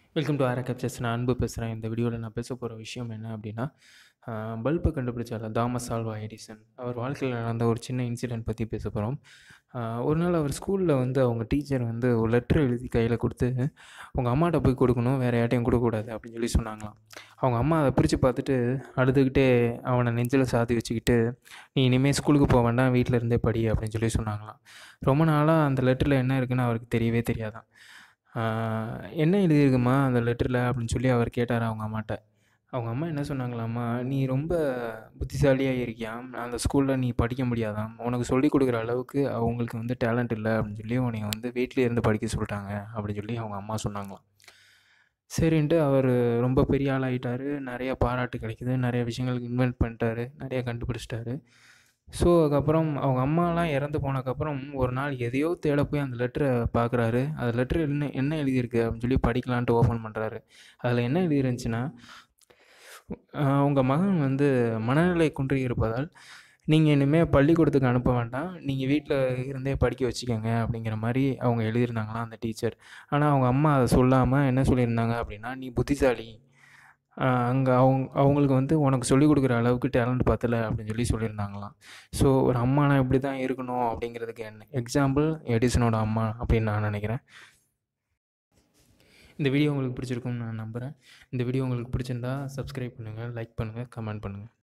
welcome to ஆரா captures நான் அன்பு பேசுகிறேன் இந்த வீடியோவில் நான் பேச போகிற விஷயம் என்ன அப்படின்னா பல்பை கண்டுபிடிச்சார் தாமஸ் ஆல்வா எடிசன் அவர் வாழ்க்கையில் நடந்த ஒரு சின்ன இன்சிடென்ட் பற்றி பேச போகிறோம் ஒரு நாள் அவர் ஸ்கூலில் வந்து அவங்க டீச்சர் வந்து ஒரு லெட்டர் எழுதி கையில் கொடுத்து உங்கள் அம்மாட்ட போய் கொடுக்கணும் வேறு யார்ட்டையும் கொடுக்கக்கூடாது அப்படின்னு சொல்லி சொன்னாங்களாம் அவங்க அம்மா அதை பிரித்து பார்த்துட்டு அழுதுகிட்டே அவனை நெஞ்சில் சாத்தி வச்சுக்கிட்டு நீ இனிமேல் ஸ்கூலுக்கு போக வேண்டாம் வீட்டில் இருந்தே படி அப்படின்னு சொல்லி சொன்னாங்களாம் ரொம்ப நாளாக அந்த லெட்டரில் என்ன இருக்குன்னு அவருக்கு தெரியவே தெரியாதான் என்ன எழுதியிருக்குமா அந்த லெட்டரில் அப்படின்னு சொல்லி அவர் கேட்டார் அவங்க அம்மாட்ட அவங்க அம்மா என்ன சொன்னாங்களாம்மா நீ ரொம்ப புத்திசாலியாக இருக்கியாம் அந்த ஸ்கூலில் நீ படிக்க முடியாதாம் உனக்கு சொல்லிக் கொடுக்குற அளவுக்கு அவங்களுக்கு வந்து டேலண்ட் இல்லை அப்படின்னு சொல்லி உன்னை வந்து வீட்டிலே இருந்து படிக்க சொல்லிட்டாங்க அப்படின்னு சொல்லி அவங்க அம்மா சொன்னாங்களாம் சரின்ட்டு அவர் ரொம்ப பெரிய ஆளாகிட்டார் நிறைய பாராட்டு கிடைக்குது நிறைய விஷயங்களுக்கு இன்வென்ட் பண்ணிட்டாரு நிறைய கண்டுபிடிச்சிட்டாரு ஸோ அதுக்கப்புறம் அவங்க அம்மாலாம் இறந்து போனதுக்கப்புறம் ஒரு நாள் எதையோ தேட போய் அந்த லெட்டரை பார்க்குறாரு அந்த லெட்டர் என்ன என்ன எழுதியிருக்கு அப்படின்னு சொல்லி படிக்கலான்ட்டு ஓப்பன் பண்ணுறாரு அதில் என்ன எழுதிருந்துச்சுன்னா உங்கள் மகன் வந்து மனநிலை குன்றி இருப்பதால் நீங்கள் இனிமேல் பள்ளிக்கூடத்துக்கு அனுப்ப வேண்டாம் நீங்கள் வீட்டில் இருந்தே படிக்க வச்சுக்கோங்க அப்படிங்கிற மாதிரி அவங்க எழுதியிருந்தாங்களாம் அந்த டீச்சர் ஆனால் அவங்க அம்மா அதை சொல்லாமல் என்ன சொல்லியிருந்தாங்க அப்படின்னா நீ புத்திசாலி அங்கே அவங்க அவங்களுக்கு வந்து உனக்கு சொல்லிக் கொடுக்குற அளவுக்கு டேலண்ட் பத்தலை அப்படின்னு சொல்லி சொல்லியிருந்தாங்களாம் ஸோ ஒரு அம்மானா இப்படி தான் இருக்கணும் அப்படிங்கிறதுக்கு என்ன எக்ஸாம்பிள் எடிசனோட அம்மா அப்படின்னு நான் நினைக்கிறேன் இந்த வீடியோ உங்களுக்கு பிடிச்சிருக்கும்னு நான் நம்புகிறேன் இந்த வீடியோ உங்களுக்கு பிடிச்சிருந்தா சப்ஸ்கிரைப் பண்ணுங்கள் லைக் பண்ணுங்கள் கமெண்ட் பண்ணுங்கள்